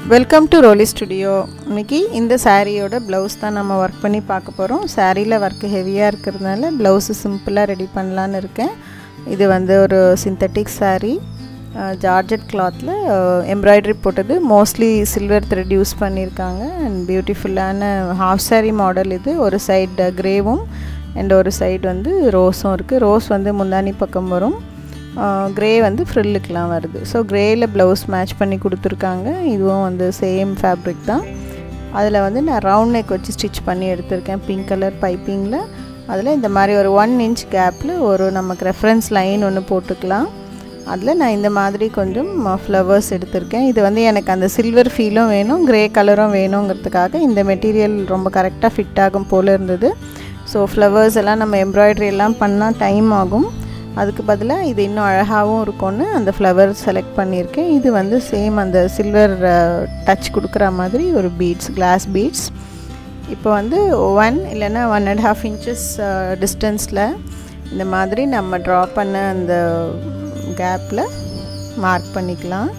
welcome to ரோலி studio இன்னைக்கு இந்த சாரியோட ப்ளவுஸ் தான் நம்ம ஒர்க் பண்ணி பார்க்க போகிறோம் சாரியில் ஒர்க்கு ஹெவியாக இருக்கிறதுனால ப்ளவுஸு சிம்பிளாக ரெடி பண்ணலான்னு இருக்கேன் இது வந்து ஒரு சிந்தட்டிக் சாரீ ஜார்ஜெட் கிளாத்தில் எம்ப்ராய்டரி போட்டது மோஸ்ட்லி சில்வர் த்ரெட் யூஸ் பண்ணியிருக்காங்க அண்ட் பியூட்டிஃபுல்லான ஹாஃப் சாரீ மாடல் இது ஒரு சைடு க்ரேவும் அண்ட் ஒரு சைடு வந்து ரோஸும் இருக்குது ரோஸ் வந்து முந்தானி பக்கம் வரும் க்ரே வந்து ஃப்ரில்லுக்கெலாம் வருது ஸோ க்ரேயில் ப்ளவுஸ் மேட்ச் பண்ணி கொடுத்துருக்காங்க இதுவும் வந்து சேம் ஃபேப்ரிக் தான் அதில் வந்து நான் ரவுண்ட் நெக் வச்சு ஸ்டிச் பண்ணி எடுத்திருக்கேன் பிங்க் கலர் பைப்பிங்கில் அதில் இந்த மாதிரி ஒரு ஒன் இன்ச் கேப்பில் ஒரு நமக்கு ரெஃபரன்ஸ் லைன் ஒன்று போட்டுக்கலாம் அதில் நான் இந்த மாதிரி கொஞ்சம் ஃப்ளவர்ஸ் எடுத்திருக்கேன் இது வந்து எனக்கு அந்த சில்வர் ஃபீலும் வேணும் க்ரே கலரும் வேணுங்கிறதுக்காக இந்த மெட்டீரியல் ரொம்ப கரெக்டாக ஃபிட் ஆகும் போல் இருந்தது ஸோ ஃப்ளவர்ஸ் எல்லாம் நம்ம எம்ப்ராய்டரி எல்லாம் பண்ணால் டைம் ஆகும் அதுக்கு பதிலாக இது இன்னும் அழகாகவும் இருக்கும்னு அந்த ஃப்ளவர் செலக்ட் பண்ணியிருக்கேன் இது வந்து சேம் அந்த சில்வர் டச் கொடுக்குற மாதிரி ஒரு பீட்ஸ் கிளாஸ் பீட்ஸ் இப்போ வந்து ஒன் இல்லைன்னா ஒன் அண்ட் ஹாஃப் இன்ச்சஸ் டிஸ்டன்ஸில் இந்த மாதிரி நம்ம ட்ரா பண்ண அந்த கேப்பில் மார்க் பண்ணிக்கலாம்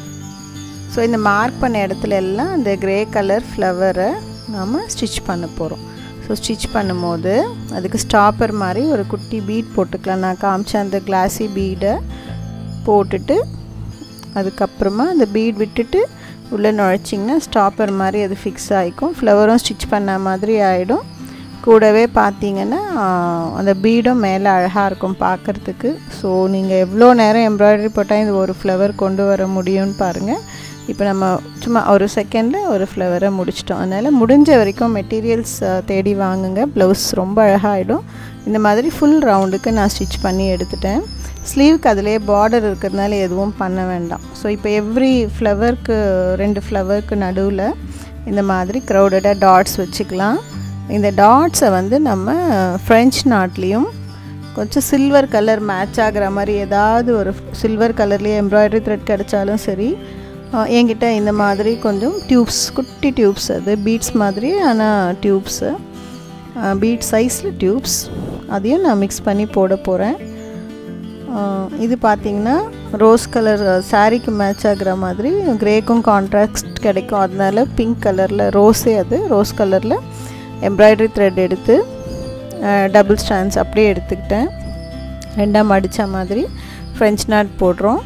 ஸோ இந்த மார்க் பண்ண இடத்துல எல்லாம் அந்த க்ரே கலர் ஃப்ளவரை நம்ம ஸ்டிச் பண்ண போகிறோம் ஸோ ஸ்டிச் பண்ணும்போது அதுக்கு ஸ்டாப்பர் மாதிரி ஒரு குட்டி பீட் போட்டுக்கலாம் நான் காமிச்ச அந்த கிளாஸி பீடை போட்டுட்டு அதுக்கப்புறமா அந்த பீட் விட்டுட்டு உள்ளே நுழைச்சிங்கன்னா ஸ்டாப்பர் மாதிரி அது ஃபிக்ஸ் ஆகிக்கும் ஃப்ளவரும் ஸ்டிச் பண்ண மாதிரி ஆகிடும் கூடவே பார்த்தீங்கன்னா அந்த பீடும் மேலே அழகாக இருக்கும் பார்க்குறதுக்கு ஸோ நீங்கள் எவ்வளோ நேரம் எம்ப்ராய்டரி போட்டால் இது ஒரு ஃப்ளவர் கொண்டு வர முடியும்னு பாருங்கள் இப்போ நம்ம சும்மா ஒரு செகண்டில் ஒரு ஃப்ளவரை முடிச்சிட்டோம் அதனால் முடிஞ்ச வரைக்கும் மெட்டீரியல்ஸ் தேடி வாங்குங்க ப்ளவுஸ் ரொம்ப அழகாகிடும் இந்த மாதிரி ஃபுல் ரவுண்டுக்கு நான் ஸ்டிச் பண்ணி எடுத்துட்டேன் ஸ்லீவுக்கு அதிலே பார்டர் இருக்கிறதுனால எதுவும் பண்ண வேண்டாம் ஸோ இப்போ எவ்ரி ஃப்ளவருக்கு ரெண்டு ஃப்ளவருக்கு நடுவில் இந்த மாதிரி க்ரௌடடாக டாட்ஸ் வச்சுக்கலாம் இந்த டாட்ஸை வந்து நம்ம ஃப்ரெஞ்ச் நாட்லேயும் கொஞ்சம் சில்வர் கலர் மேட்ச் ஆகிற மாதிரி ஏதாவது ஒரு சில்வர் கலர்லேயே எம்ப்ராய்டரி த்ரெட் கிடச்சாலும் சரி என்கிட்ட இந்த மாதிரி கொஞ்சம் டியூப்ஸ் குட்டி டியூப்ஸ் அது பீட்ஸ் மாதிரி ஆனால் டியூப்ஸு பீட் சைஸில் டியூப்ஸ் அதையும் நான் மிக்ஸ் பண்ணி போட போகிறேன் இது பார்த்திங்கன்னா ரோஸ் கலர் சாரீக்கு மேட்ச் ஆகிற மாதிரி க்ரேக்கும் கான்ட்ராக்ட் கிடைக்கும் அதனால பிங்க் கலரில் ரோஸே அது ரோஸ் கலரில் எம்ப்ராய்டரி த்ரெட் எடுத்து டபுள் ஸ்டாண்ட்ஸ் அப்படியே எடுத்துக்கிட்டேன் ரெண்டாக மடித்த மாதிரி ஃப்ரெஞ்ச் நாட் போடுறோம்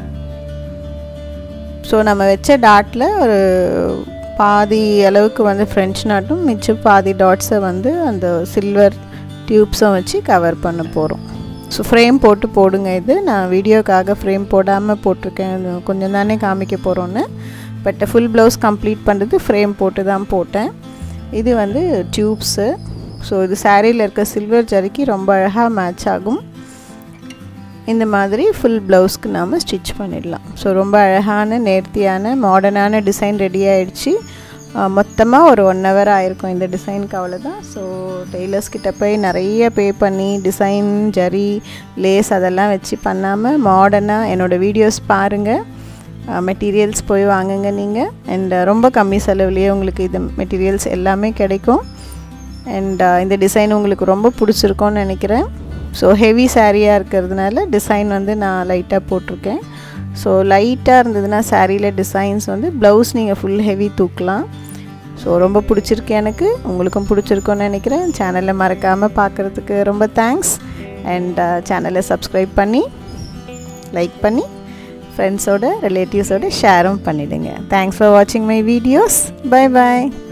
ஸோ நம்ம வச்ச டாட்டில் ஒரு பாதி அளவுக்கு வந்து ஃப்ரெஞ்ச் நாட்டும் மிச்சம் பாதி டாட்ஸை வந்து அந்த சில்வர் டியூப்ஸும் வச்சு கவர் பண்ண போகிறோம் ஸோ ஃப்ரேம் போட்டு போடுங்க இது நான் வீடியோக்காக ஃப்ரேம் போடாமல் போட்டிருக்கேன் கொஞ்சம் தானே காமிக்க போகிறோன்னு பட் ஃபுல் ப்ளவுஸ் கம்ப்ளீட் பண்ணுறது ஃப்ரேம் போட்டு தான் போட்டேன் இது வந்து டியூப்ஸு ஸோ இது சாரியில் இருக்க சில்வர் ஜரிக்கு ரொம்ப அழகாக மேட்ச் ஆகும் இந்த மாதிரி ஃபுல் ப்ளவுஸ்க்கு நாம் ஸ்டிச் பண்ணிடலாம் ஸோ ரொம்ப அழகான நேர்த்தியான மாடர்னான டிசைன் ரெடி ஆகிடுச்சு மொத்தமாக ஒரு ஒன் ஹவர் ஆயிருக்கும் இந்த டிசைனுக்கு அவ்வளோதான் ஸோ டெய்லர்ஸ் கிட்ட போய் நிறைய பே பண்ணி டிசைன் ஜரி லேஸ் அதெல்லாம் வச்சு பண்ணாமல் மாடர்னாக என்னோடய வீடியோஸ் பாருங்கள் மெட்டீரியல்ஸ் போய் வாங்குங்க நீங்கள் அண்ட் ரொம்ப கம்மி செலவுலேயே உங்களுக்கு இது மெட்டீரியல்ஸ் எல்லாமே கிடைக்கும் அண்ட் இந்த டிசைன் உங்களுக்கு ரொம்ப பிடிச்சிருக்கோன்னு நினைக்கிறேன் ஸோ ஹெவி சாரியாக இருக்கிறதுனால டிசைன் வந்து நான் லைட்டாக போட்டிருக்கேன் ஸோ லைட்டாக இருந்ததுன்னா சாரியில் டிசைன்ஸ் வந்து ப்ளவுஸ் நீங்கள் ஃபுல் ஹெவி தூக்கலாம் ஸோ ரொம்ப பிடிச்சிருக்கு எனக்கு உங்களுக்கும் பிடிச்சிருக்கோன்னு நினைக்கிறேன் சேனலை மறக்காமல் பார்க்குறதுக்கு ரொம்ப தேங்க்ஸ் அண்ட் சேனலை சப்ஸ்கிரைப் பண்ணி லைக் பண்ணி ஃப்ரெண்ட்ஸோட ரிலேட்டிவ்ஸோட ஷேரும் பண்ணிவிடுங்க தேங்க்ஸ் ஃபார் வாட்சிங் மை வீடியோஸ் பை பாய்